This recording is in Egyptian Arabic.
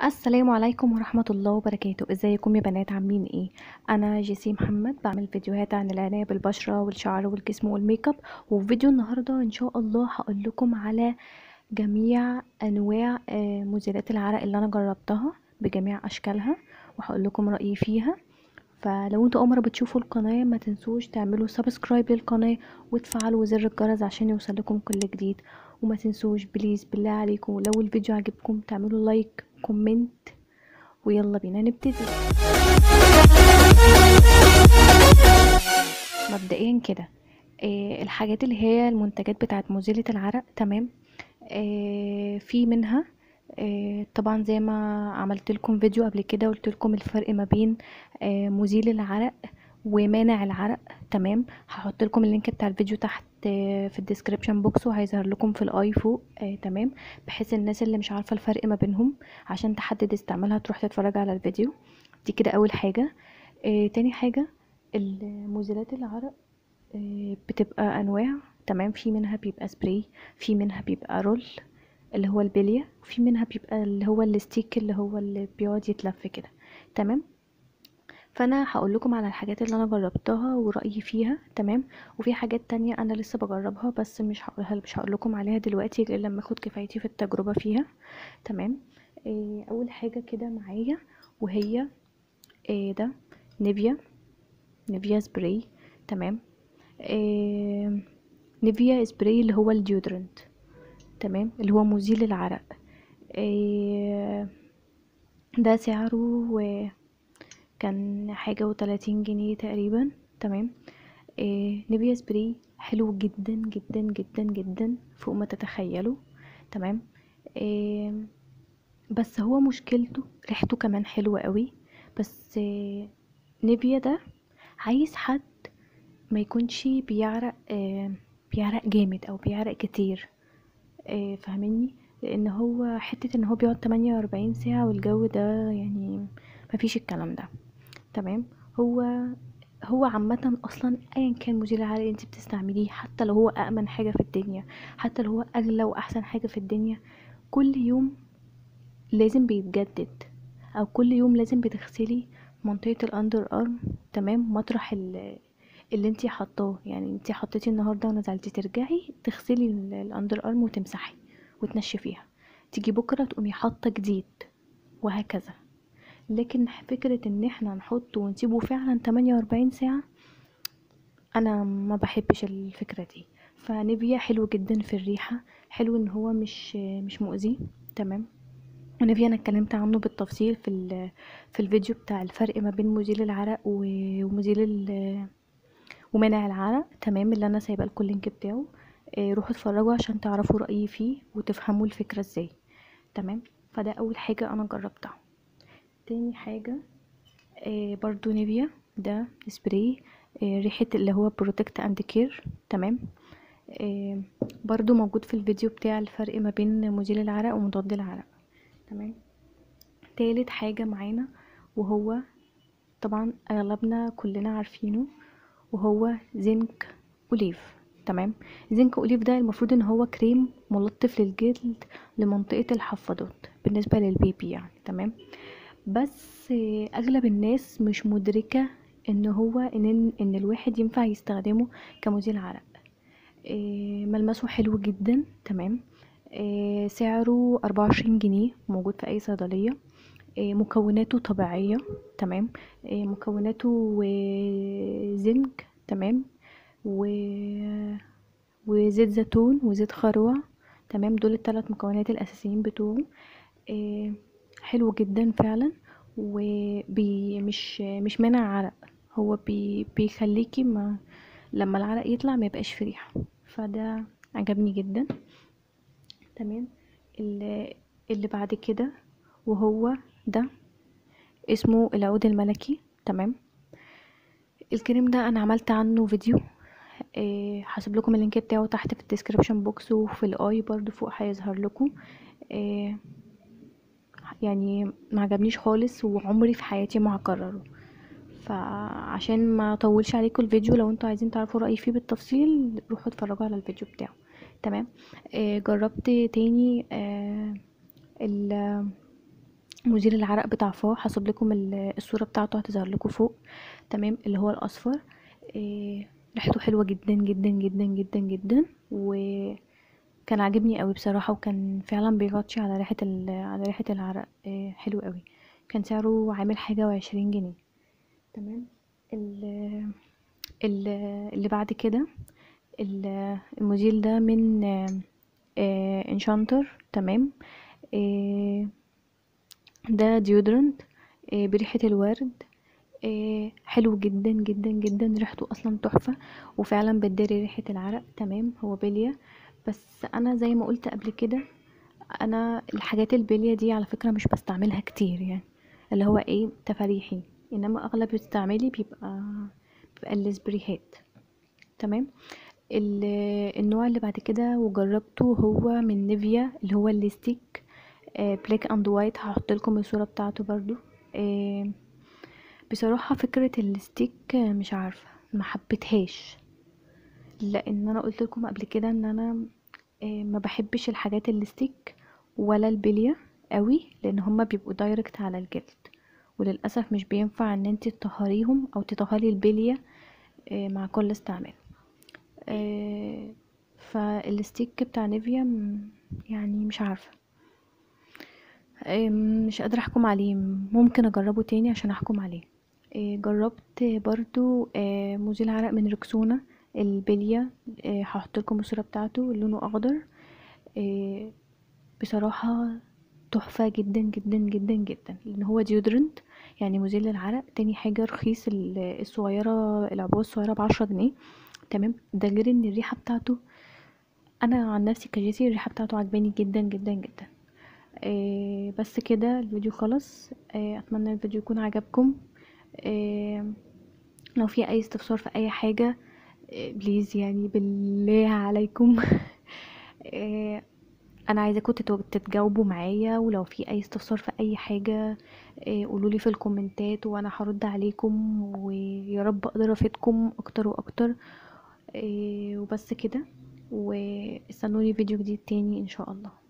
السلام عليكم ورحمة الله وبركاته ازيكم يا بنات عاملين ايه انا جيسي محمد بعمل فيديوهات عن العناية بالبشرة والشعر والجسم والميك اب وفي فيديو النهاردة ان شاء الله هقول لكم على جميع انواع آه، مزيلات العرق اللي انا جربتها بجميع اشكالها وهقول لكم رأيي فيها فلو انتوا اول مره بتشوفوا القناه ما تنسوش تعملوا سبسكرايب للقناه وتفعلوا زر الجرس عشان يوصلكم كل جديد وما تنسوش بليز بالله عليكم لو الفيديو عجبكم تعملوا لايك كومنت ويلا بينا نبتدي مبدئيا كده آه الحاجات اللي هي المنتجات بتاعت مزيلة العرق تمام آه في منها آه طبعا زي ما عملت لكم فيديو قبل كده قلت لكم الفرق ما بين آه مزيل العرق ومانع العرق تمام هحط لكم اللينك بتاع الفيديو تحت آه في الديسكريبشن بوكس وهيظهر لكم في الاي فوق آه تمام بحيث الناس اللي مش عارفه الفرق ما بينهم عشان تحدد استعمالها تروح تتفرج على الفيديو دي كده اول حاجه آه تاني حاجه المزيلات العرق آه بتبقى انواع تمام في منها بيبقى سبراي في منها بيبقى رول اللي هو البليه وفي منها بيبقى اللي هو الستيك اللي هو اللي بيقعد يتلف كده تمام فانا هقول لكم على الحاجات اللي انا جربتها ورايي فيها تمام وفي حاجات تانية انا لسه بجربها بس مش هقولها مش هقول لكم عليها دلوقتي غير لما اخد كفايتي في التجربه فيها تمام إيه اول حاجه كده معايا وهي إيه ده نيفيا نيفيا سبراي تمام إيه نيفيا سبراي اللي هو الديودرنت تمام اللي هو مزيل العرق إيه ده سعره كان حاجة وتلاتين جنيه تقريبا تمام إيه نيفيا سبراي حلو جدا جدا جدا جدا فوق ما تتخيلوا تمام إيه بس هو مشكلته ريحته كمان حلوة قوي بس إيه نيفيا ده عايز حد ما يكونش بيعرق إيه بيعرق جامد او بيعرق كتير إيه فاهميني لان هو حتة ان هو بيقعد 48 ساعة والجو ده يعني مفيش الكلام ده تمام هو هو عامة اصلا ايا كان مزيل العرق انت بتستعمليه حتى لو هو امن حاجة في الدنيا حتى لو هو اغلى واحسن حاجة في الدنيا كل يوم لازم بيتجدد او كل يوم لازم بتغسلي منطقة الاندر ارم تمام مطرح اللي انتي حطاه يعني انتي حطيتي النهارده ونزلتي ترجعي تغسلي الاندر ارم وتمسحي وتنشفيها تيجي بكره تقومي حاطه جديد وهكذا لكن فكرة ان احنا نحطه ونسيبه فعلا 48 ساعة انا ما بحبش الفكرة دي فنيفيا حلو جدا في الريحة حلو ان هو مش مش مؤذي تمام ونيفيا انا اتكلمت عنه بالتفصيل في في الفيديو بتاع الفرق ما بين مزيل العرق ومزيل ومانع العرق تمام اللي انا سايبه لكم اللينك بتاعه روحوا اتفرجوا عشان تعرفوا رأيي فيه وتفهموا الفكرة ازاي تمام فده اول حاجة انا جربتها تاني حاجة آه برضو نيفيا ده سبراي آه ريحة اللي هو بروتكت اند كير تمام آه برضو موجود في الفيديو بتاع الفرق ما بين مزيل العرق ومضاد العرق تمام تالت حاجة معانا وهو طبعا اغلبنا كلنا عارفينه وهو زنك اوليف تمام زنك اوليف ده المفروض ان هو كريم ملطف للجلد لمنطقة الحفاضات بالنسبة للبيبي يعني تمام بس اغلب الناس مش مدركة ان هو ان, إن الواحد ينفع يستخدمه كمزيل عرق إيه ملمسه حلو جدا تمام إيه سعره أربعة وعشرين جنيه موجود في اي صيدلية إيه مكوناته طبيعية تمام مكوناته زنك تمام و... وزيت زيتون وزيت خروع تمام دول الثلاث مكونات الاساسيين بتوعه إيه حلو جدا فعلا وبي مش مش مانع عرق هو بي بيخليكي ما لما العرق يطلع ما يبقاش في ريحه فده عجبني جدا تمام اللي, اللي بعد كده وهو ده اسمه العود الملكي تمام الكريم ده انا عملت عنه فيديو إيه هسيب لكم اللينك بتاعه تحت في الديسكريبشن بوكس وفي الاي برضو فوق هيظهر لكم إيه يعني ما عجبنيش خالص وعمري في حياتي ما هكرره فعشان ما اطولش عليكم الفيديو لو انتوا عايزين تعرفوا رايي فيه بالتفصيل روحوا اتفرجوا على الفيديو بتاعه تمام إيه جربت تاني آه ال مزيل العرق بتاع فا هسيب لكم ال- الصوره بتاعته هتظهر لكم فوق تمام اللي هو الاصفر إيه ريحته حلوه جدا جدا جدا جدا جدا وكان عاجبني قوي بصراحه وكان فعلا بيغطي على ريحه ال- على ريحه العرق إيه حلو قوي كان سعره عامل حاجه وعشرين جنيه تمام ال- ال- اللي بعد كده ال- المزيل ده من انشانتر تمام آه، ده ديودرنت بريحة الورد آه، حلو جدا جدا جدا ريحته اصلا تحفة وفعلا بتداري ريحة العرق تمام هو بلية بس انا زي ما قلت قبل كده انا الحاجات البلية دي على فكرة مش بستعملها كتير يعني اللي هو ايه تفاريحي انما اغلب استعمالي بيبقى بيبقى السبريهات تمام ال- النوع اللي بعد كده وجربته هو من نيفيا اللي هو الليستيك بلاك اند وايت هحط لكم الصوره بتاعته برضو آه، بصراحه فكره الستيك آه، مش عارفه ما حبيتهاش لان انا قلت لكم قبل كده ان انا آه، ما بحبش الحاجات الستيك ولا البليه قوي لان هما بيبقوا دايركت على الجلد وللاسف مش بينفع ان انت تطهريهم او تطهري البليه آه، مع كل استعمال آه، فالستيك بتاع نيفيا م- يعني مش عارفه آه، مش قادره احكم عليه ممكن اجربه تاني عشان احكم عليه آه، جربت برضو آه، مزيل عرق من ركسونا البليه آه، هحط لكم الصوره بتاعته لونه اخضر آه، بصراحه تحفه جدا جدا جدا جدا لان هو ديودرنت يعني مزيل للعرق تاني حاجه رخيص ال- الصغيره العبوه الصغيره بعشرة جنيه تمام ده غير ان الريحه بتاعته انا عن نفسي كجيسي الريحه بتاعته عجباني جدا جدا جدا إيه بس كده الفيديو خلص إيه اتمنى الفيديو يكون عجبكم إيه لو في اي استفسار في اي حاجه إيه بليز يعني بالله عليكم إيه انا عايزاكم تتو- تتجاوبوا معايا ولو في اي استفسار في اي حاجه إيه قولولي في الكومنتات وانا هرد عليكم ويا رب اقدر افيدكم اكتر واكتر إيه وبس كده واستنوني فيديو جديد تاني ان شاء الله